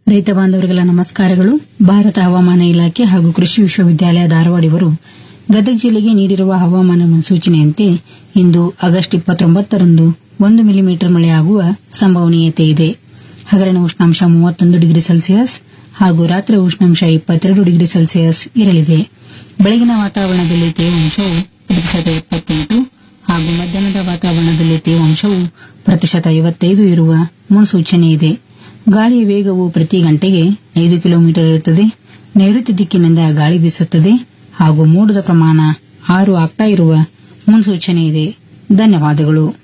ರೈತ ಬಾಂಧವರಿಗೆಲ್ಲ ನಮಸ್ಕಾರಗಳು ಭಾರತ ಹವಾಮಾನ ಇಲಾಖೆ ಹಾಗೂ ಕೃಷಿ ವಿಶ್ವವಿದ್ಯಾಲಯ ಧಾರವಾಡ ಇವರು ಗದಗ ಜಿಲ್ಲೆಗೆ ನೀಡಿರುವ ಹವಾಮಾನ ಮುನ್ಸೂಚನೆಯಂತೆ ಇಂದು ಆಗಸ್ಟ್ ಇಪ್ಪತ್ತೊಂಬತ್ತರಂದು ಒಂದು ಮಿಲಿಮೀಟರ್ ಮಳೆಯಾಗುವ ಸಂಭವನೀಯತೆ ಇದೆ ಹಗಲಿನ ಉಷ್ಣಾಂಶ ಮೂವತ್ತೊಂದು ಡಿಗ್ರಿ ಸೆಲ್ಸಿಯಸ್ ಹಾಗೂ ರಾತ್ರಿ ಉಷ್ಣಾಂಶ ಇಪ್ಪತ್ತೆರಡು ಡಿಗ್ರಿ ಸೆಲ್ಸಿಯಸ್ ಇರಲಿದೆ ಬೆಳಗಿನ ವಾತಾವರಣದಲ್ಲಿ ತೇವಾಂಶವು ಪ್ರತಿಶತ ಎಪ್ಪತ್ತೆಂಟು ಹಾಗೂ ಮಧ್ಯಾಹ್ನದ ವಾತಾವರಣದಲ್ಲಿ ತೇವಾಂಶವು ಪ್ರತಿಶತ ಐವತ್ತೈದು ಇರುವ ಮುನ್ಸೂಚನೆ ಇದೆ ಗಾಳಿಯ ವೇಗವು ಪ್ರತಿ ಗಂಟೆಗೆ ಐದು ಕಿಲೋಮೀಟರ್ ಇರುತ್ತದೆ ನೈಋತ್ಯ ದಿಕ್ಕಿನಿಂದ ಗಾಳಿ ಬೀಸುತ್ತದೆ ಹಾಗೂ ಮೋಡದ ಪ್ರಮಾಣ ಆರು ಆಗ್ತಾ ಇರುವ ಮುನ್ಸೂಚನೆ ಇದೆ ಧನ್ಯವಾದಗಳು